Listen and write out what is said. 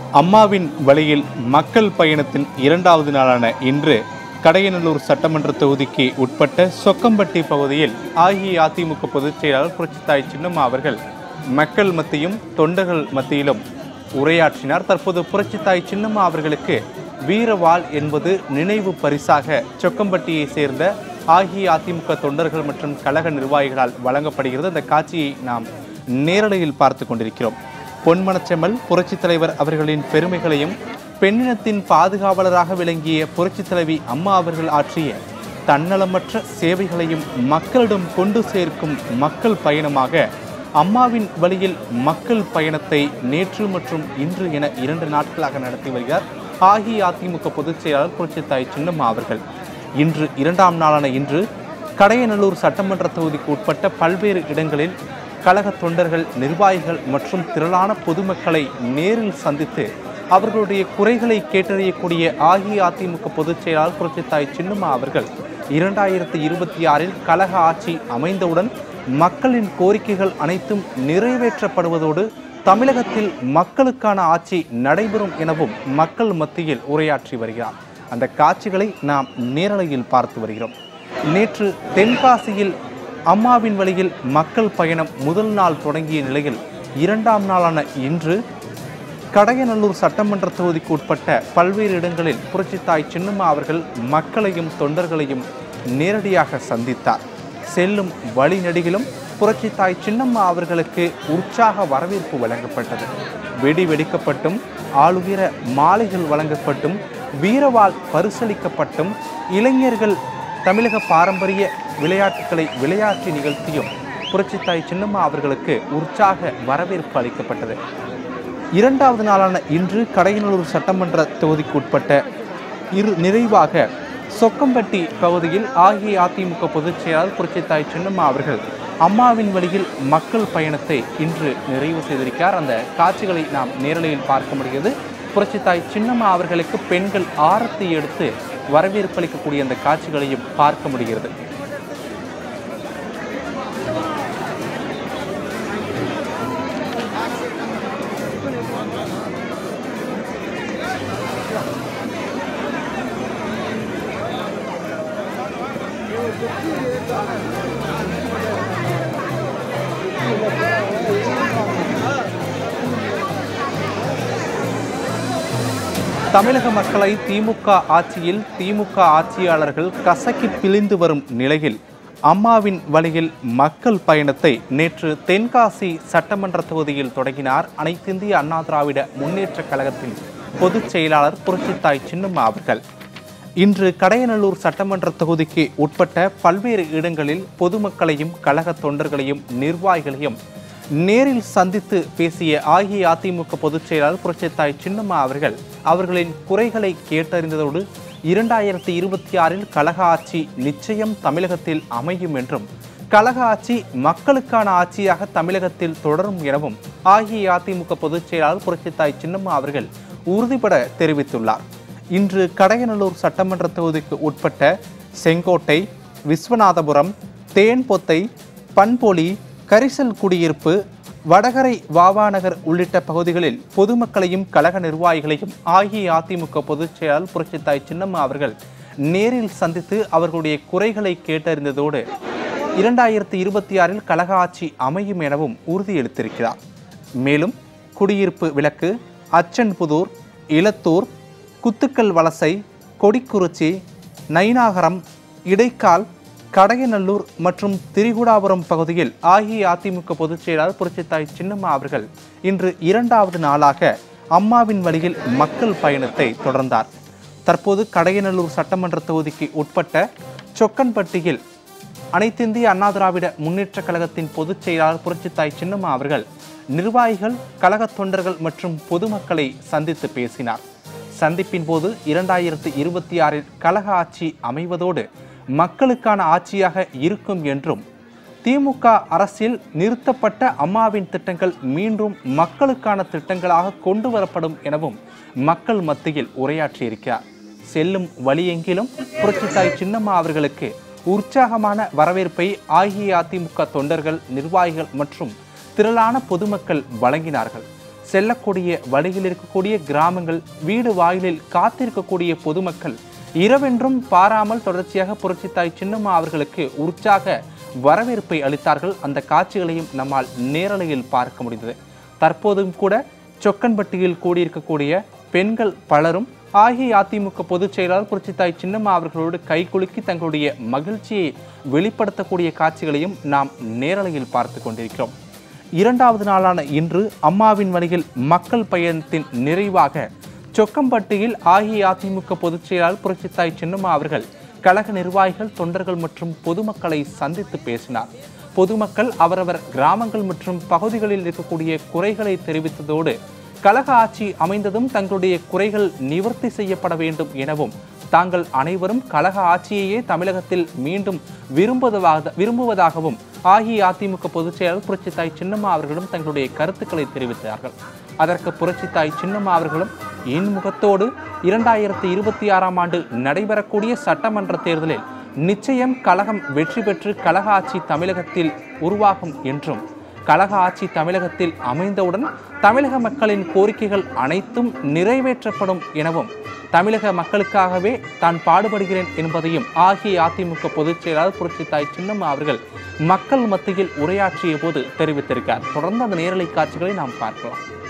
அம்மாவின் வழியில் மக்கள் பயணத்தின் இரண்டாவது நாளான இன்று கடையநல்லூர் சட்டமன்ற தொகுதிக்கு உட்பட்ட சொக்கம்பட்டி பகுதியில் அஇஅதிமுக பொதுச் செயலாளர் புரட்சித்தாய் சின்னம்மா அவர்கள் மக்கள் மத்தியும் தொண்டர்கள் மத்தியிலும் உரையாற்றினார் தற்போது புரட்சித்தாய் சின்னம்மா அவர்களுக்கு வீரவாள் என்பது நினைவு பரிசாக சொக்கம்பட்டியை சேர்ந்த அஇஅதிமுக தொண்டர்கள் மற்றும் கழக நிர்வாகிகளால் வழங்கப்படுகிறது அந்த காட்சியை நாம் நேரலையில் பார்த்து கொண்டிருக்கிறோம் பொன்மனச்செம்மல் புரட்சித் தலைவர் அவர்களின் பெருமைகளையும் பெண்ணினத்தின் பாதுகாவலராக விளங்கிய புரட்சித் தலைவி அம்மா அவர்கள் ஆற்றிய தன்னலமற்ற சேவைகளையும் மக்களிடம் கொண்டு சேர்க்கும் மக்கள் பயணமாக அம்மாவின் வழியில் மக்கள் பயணத்தை நேற்று மற்றும் இன்று என இரண்டு நாட்களாக நடத்தி வருகிறார் அஇஅதிமுக பொதுச் செயலாளர் புரட்சித்தாய் சின்னம்மா அவர்கள் இன்று இரண்டாம் நாளான இன்று கடையநல்லூர் சட்டமன்ற தொகுதிக்கு உட்பட்ட பல்வேறு இடங்களில் கழக தொண்டர்கள் நிர்வாகிகள் மற்றும் திரளான பொதுமக்களை நேரில் சந்தித்து அவர்களுடைய குறைகளை கேட்டறியக்கூடிய அஇஅதிமுக பொதுச் செயலாளர் புரட்சித்தாய் சின்னம்மா அவர்கள் இரண்டாயிரத்தி இருபத்தி ஆறில் கழக ஆட்சி அமைந்தவுடன் மக்களின் கோரிக்கைகள் அனைத்தும் நிறைவேற்றப்படுவதோடு தமிழகத்தில் மக்களுக்கான ஆட்சி நடைபெறும் எனவும் மக்கள் மத்தியில் உரையாற்றி வருகிறார் அந்த காட்சிகளை நாம் நேரலையில் பார்த்து வருகிறோம் நேற்று தென்காசியில் அம்மாவின் வழியில் மக்கள் பயணம் முதல் நாள் தொடங்கிய நிலையில் இரண்டாம் நாளான இன்று கடையநல்லூர் சட்டமன்ற தொகுதிக்கு உட்பட்ட பல்வேறு இடங்களில் புரட்சித்தாய் சின்னம்மா அவர்கள் மக்களையும் தொண்டர்களையும் நேரடியாக சந்தித்தார் செல்லும் வழிநெடுகிலும் புரட்சித்தாய் சின்னம்மா அவர்களுக்கு உற்சாக வரவேற்பு வழங்கப்பட்டது வெடி வெடிக்கப்பட்டும் ஆளுகிற மாலைகள் வழங்கப்பட்டும் வீரவாள் பரிசளிக்கப்பட்டும் இளைஞர்கள் தமிழக பாரம்பரிய விளையாட்டுகளை விளையாட்டி நிகழ்த்தியும் புரட்சித்தாய் சின்னம்மா அவர்களுக்கு உற்சாக வரவேற்பு அளிக்கப்பட்டது இரண்டாவது நாளான இன்று கடையநல்லூர் சட்டமன்ற தொகுதிக்கு உட்பட்ட இரு நிறைவாக சொக்கம்பட்டி பகுதியில் அஇஅதிமுக பொதுச் செயலாளர் புரட்சித்தாய் சின்னம்மா அவர்கள் அம்மாவின் வழியில் மக்கள் பயணத்தை இன்று நிறைவு செய்திருக்கிறார் அந்த காட்சிகளை நாம் நேரலையில் பார்க்க முடிகிறது புரட்சித்தாய் சின்னம்மா அவர்களுக்கு பெண்கள் ஆரத்தி எடுத்து வரவேற்பளிக்கக்கூடிய அந்த காட்சிகளையும் பார்க்க முடிகிறது தமிழக மக்களை திமுக ஆட்சியில் திமுக ஆட்சியாளர்கள் கசக்கி பிழிந்து வரும் நிலையில் அம்மாவின் வழியில் மக்கள் பயணத்தை நேற்று தென்காசி சட்டமன்ற தொகுதியில் தொடங்கினார் அனைத்திந்திய அண்ணா திராவிட முன்னேற்றக் கழகத்தின் பொதுச் செயலாளர் புரட்சித்தாய் சின்னம்மா அவர்கள் இன்று கடையநல்லூர் சட்டமன்ற தொகுதிக்கு உட்பட்ட பல்வேறு இடங்களில் பொதுமக்களையும் கழக தொண்டர்களையும் நிர்வாகிகளையும் நேரில் சந்தித்து பேசிய அஇஅதிமுக பொதுச் செயலாளர் புரட்சித்தாய் சின்னம்மா அவர்கள் அவர்களின் குறைகளை கேட்டறிந்ததோடு இரண்டாயிரத்தி இருபத்தி ஆறில் கழக ஆட்சி நிச்சயம் தமிழகத்தில் அமையும் என்றும் கழக ஆட்சி மக்களுக்கான ஆட்சியாக தமிழகத்தில் தொடரும் எனவும் அஇஅதிமுக பொதுச் செயலாளர் புரட்சித்தாய் சின்னம்மா அவர்கள் உறுதிபட தெரிவித்துள்ளார் இன்று கடையநல்லூர் சட்டமன்ற தொகுதிக்கு உட்பட்ட செங்கோட்டை விஸ்வநாதபுரம் தேன்பொத்தை பண்பொலி கரிசல் குடியிருப்பு வடகரை வாவாநகர் உள்ளிட்ட பகுதிகளில் பொதுமக்களையும் கழக நிர்வாகிகளையும் அஇஅதிமுக பொதுச் செயலாளர் புரட்சித்தாய் சின்னம்மா அவர்கள் நேரில் சந்தித்து அவர்களுடைய குறைகளை கேட்டறிந்ததோடு இரண்டாயிரத்தி இருபத்தி ஆறில் கழக ஆட்சி அமையும் எனவும் உறுதியளித்திருக்கிறார் மேலும் குடியிருப்பு விலக்கு அச்சன்புதூர் இலத்தூர் குத்துக்கல் வலசை கொடிக்குறிச்சி நைனாகரம் இடைக்கால் கடையநல்லூர் மற்றும் திரிகுடாபுரம் பகுதியில் அஇஅதிமுக பொதுச் செயலாளர் புரட்சித்தாய் சின்னம்மா அவர்கள் இன்று இரண்டாவது நாளாக அம்மாவின் வழியில் மக்கள் பயணத்தை தொடர்ந்தார் தற்போது கடையநல்லூர் சட்டமன்ற தொகுதிக்கு உட்பட்ட சொக்கன்பட்டியில் அனைத்திந்திய அண்ணா திராவிட முன்னேற்றக் கழகத்தின் பொதுச் செயலாளர் புரட்சித்தாய் சின்னம்மா அவர்கள் நிர்வாகிகள் கழக தொண்டர்கள் மற்றும் பொதுமக்களை சந்தித்து பேசினார் சந்திப்பின் போது இரண்டாயிரத்தி இருபத்தி ஆறில் கழக ஆட்சி அமைவதோடு மக்களுக்கான ஆட்சியாக இருக்கும் என்றும் திமுக அரசில் நிறுத்தப்பட்ட அம்மாவின் திட்டங்கள் மீண்டும் மக்களுக்கான திட்டங்களாக கொண்டு வரப்படும் எனவும் மக்கள் மத்தியில் உரையாற்றியிருக்கிறார் செல்லும் வழியெங்கிலும் புரட்சித்தாய் சின்னம்மா அவர்களுக்கு உற்சாகமான வரவேற்பை அஇஅதிமுக தொண்டர்கள் நிர்வாகிகள் மற்றும் திரளான பொதுமக்கள் வழங்கினார்கள் செல்லக்கூடிய வழியில் இருக்கக்கூடிய கிராமங்கள் வீடு வாயிலில் காத்திருக்கக்கூடிய பொதுமக்கள் இரவென்றும் பாராமல் தொடர்ச்சியாக புரட்சித்தாய் சின்னம்மா அவர்களுக்கு உற்சாக வரவேற்பை அளித்தார்கள் அந்த காட்சிகளையும் நம்மால் நேரலையில் பார்க்க முடிந்தது தற்போதும் கூட சொக்கன்பட்டியில் கூடியிருக்கக்கூடிய பெண்கள் பலரும் அஇஅதிமுக பொதுச் செயலாளர் புரட்சித்தாய் சின்னம்மா அவர்களோடு கைகுலுக்கி தங்களுடைய மகிழ்ச்சியை வெளிப்படுத்தக்கூடிய காட்சிகளையும் நாம் நேரலையில் பார்த்து கொண்டிருக்கிறோம் இரண்டாவது நாளான இன்று அம்மாவின் வழியில் மக்கள் பயணத்தின் நிறைவாக சொக்கம்பட்டியில் அஇஅதிமுக பொதுச் செயலாளர் புரட்சித்தாய் சின்னம்மா அவர்கள் கழக நிர்வாகிகள் தொண்டர்கள் மற்றும் பொதுமக்களை சந்தித்து பேசினார் பொதுமக்கள் அவரவர் கிராமங்கள் மற்றும் பகுதிகளில் இருக்கக்கூடிய குறைகளை தெரிவித்ததோடு கழக ஆட்சி அமைந்ததும் தங்களுடைய குறைகள் நிவர்த்தி செய்யப்பட வேண்டும் எனவும் தாங்கள் அனைவரும் கழக ஆட்சியையே தமிழகத்தில் மீண்டும் விரும்புவதாக விரும்புவதாகவும் அஇஅதிமுக பொதுச் செயலாளர் புரட்சித்தாய் சின்னம்மா அவர்களும் தங்களுடைய கருத்துக்களை தெரிவித்தார்கள் அதற்கு புரட்சித்தாய் சின்னம்மா அவர்களும் இன்முகத்தோடு இரண்டாயிரத்தி இருபத்தி ஆறாம் ஆண்டு நடைபெறக்கூடிய சட்டமன்ற தேர்தலில் நிச்சயம் கழகம் வெற்றி பெற்று கழக ஆட்சி தமிழகத்தில் உருவாகும் என்றும் கழக ஆட்சி தமிழகத்தில் அமைந்தவுடன் தமிழக மக்களின் கோரிக்கைகள் அனைத்தும் நிறைவேற்றப்படும் எனவும் தமிழக மக்களுக்காகவே தான் பாடுபடுகிறேன் என்பதையும் அஇஅதிமுக பொதுச் செயலாளர் புரட்சித்தாய் சின்னம்மா அவர்கள் மக்கள் மத்தியில் உரையாற்றிய போது தெரிவித்திருக்கார் தொடர்ந்து அந்த நேரலை காட்சிகளை நாம் பார்க்கலாம்